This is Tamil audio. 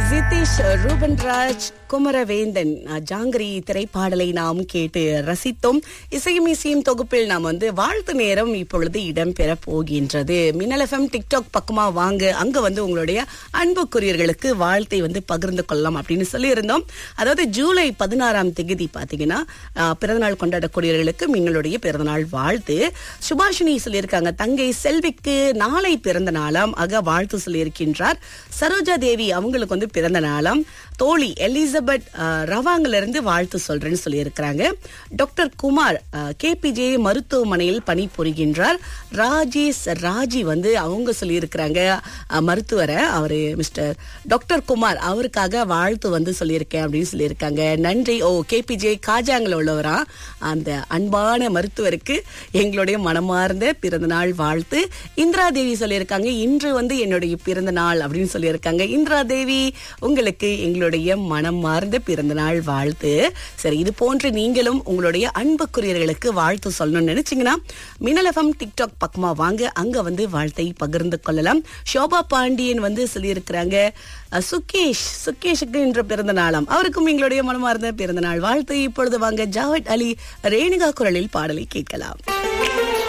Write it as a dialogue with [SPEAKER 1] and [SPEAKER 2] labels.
[SPEAKER 1] ஜிதேஷ் ரூபன் ராஜ் குமரவேந்தன் அஹ், ஜாங்கிரி திரைப்பாடலை நாம் கேட்டு ரசித்தோம் இசையும் இசையும் தொகுப்பில் நாம் வந்து வாழ்த்து நேரம் இப்பொழுது இடம்பெற போகின்றது மின்னல் எஃப்எம் டிக்டாக் பக்கமா வாங்க அங்க வந்து உங்களுடைய அன்புக்குரியர்களுக்கு வாழ்த்தை வந்து பகிர்ந்து கொள்ளலாம் அப்படின்னு சொல்லியிருந்தோம் அதாவது ஜூலை பதினாறாம் தேதி பாத்தீங்கன்னா அஹ், பிறந்தநாள் கொண்டாடக்கூடியவர்களுக்கு மின்னலுடைய பிறந்தநாள் வாழ்த்து சுபாஷினி சொல்லியிருக்காங்க தங்கை செல்விக்கு நாளை பிறந்த நாளாம் ஆக வாழ்த்து சொல்லியிருக்கின்றார் சரோஜா தேவி அவங்களுக்கு வந்து பிறந்த நாளாம் தோழி எலிசபெத் அஹ், ரவாங்கல இருந்து வாழ்த்து சொல்றேன்னு சொல்லியிருக்கிறாங்க டாக்டர் குமார் கேபிஜே மருத்துவமனையில் பணிபுரிகின்றார் ராஜேஷ் ராஜி வந்து அவங்க சொல்லியிருக்கிறாங்க அஹ், மருத்துவரை அவரு மிஸ்டர் டாக்டர் குமார் அவருக்காக வாழ்த்து வந்து சொல்லியிருக்கேன் அப்படின்னு சொல்லியிருக்காங்க நன்றி ஓ கேபிஜே காஜாங்கல உள்ளவரா அந்த அன்பான மருத்துவருக்கு எங்களுடைய மனமார்ந்த பிறந்தநாள் வாழ்த்து இந்திரா தேவி சொல்லியிருக்காங்க இன்று வந்து என்னுடைய பிறந்த நாள் அப்படின்னு சொல்லியிருக்காங்க இந்திரா தேவி உங்களுக்கு எங்களுடைய மனமார்ந்த பிறந்த நாள் வாழ்த்து சரி இது போன்று நீங்களும் உங்களுடைய அன்புக்குரியர்களுக்கு வாழ்த்து சொல்லணும்னு நினைச்சீங்கன்னா மினலஃபம் டிக்டாக் பக்கமா வாங்க அங்க வந்து வாழ்த்தை பகிர்ந்து கொள்ளலாம் ஷோபா பாண்டியன் வந்து சொல்லியிருக்கிறாங்க அஹ், சுகேஷ் சுகேஷுக்கு இன்று பிறந்த நாளாம் அவருக்கும் எங்களுடைய மனமார்ந்த பிறந்த நாள் வாழ்த்து இப்பொழுது வாங்க ஜாவட் அலி ரேணுகா குரலில் பாடலை கேட்கலாம்